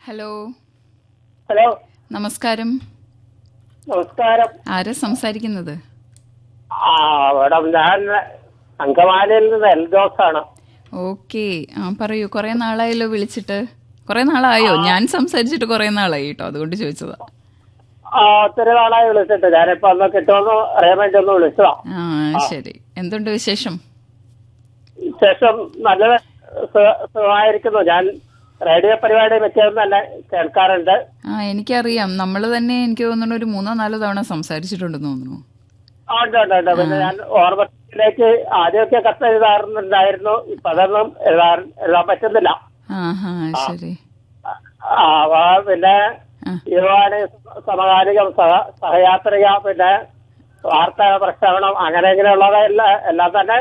hello hello നമസ്കാരം നമസ്കാരം ആരാ സംസാരിക്കുന്നത് ആ മേഡം ഞാൻ അങ്കമാലിയിൽ നിന്ന് എൽദോസാണ് ഓക്കെ ആ പറയൂ കുറെ നാളായല്ലോ വിളിച്ചിട്ട് കുറെ നാളായോ ഞാൻ സംസാരിച്ചിട്ട് കുറെ നാളായി കേട്ടോ അതുകൊണ്ട് ചോദിച്ചതാ ആ ഒത്തിരി നാളായി വിളിച്ചിട്ട് ഞാനിപ്പോ ഒന്ന് കിട്ടുമെന്ന് അറിയാൻ വേണ്ടി ഒന്ന് വിളിച്ചതാ ആ ശരി എന്തുണ്ട് വിശേഷം ശേഷം നല്ല സു- സുഖമായിരിക്കുന്നു ഞാൻ റേഡിയോ പരിപാടി മിക്കതും തന്നെ കേൾക്കാറുണ്ട് ആ എനിക്കറിയാം നമ്മൾ തന്നെ എനിക്ക് തോന്നുന്നു ഒരു മൂന്നോ നാലോ തവണ സംസാരിച്ചിട്ടുണ്ടെന്ന് തോന്നുന്നു ആ, ഉണ്ട് ഉണ്ട് ഉണ്ട് പിന്നെ ഞാൻ ഓർമ്മത്തിലേക്ക് ആദ്യമൊക്കെ കത്ത് എഴുതാറുണ്ടായിരുന്നു ഇപ്പൊ അതൊന്നും എഴുതാൻ എഴുതാൻ പറ്റുന്നില്ല ആ ഹാ ശരി ആ അപ്പൊ പിന്നെ ആ യുവാണ് സമകാലികം സഹ സഹയാത്രിക പിന്നെ വാർത്താ പ്രക്ഷേപണം അങ്ങനെ ഇങ്ങനെയുള്ളതെല്ലാം എല്ലാം തന്നെ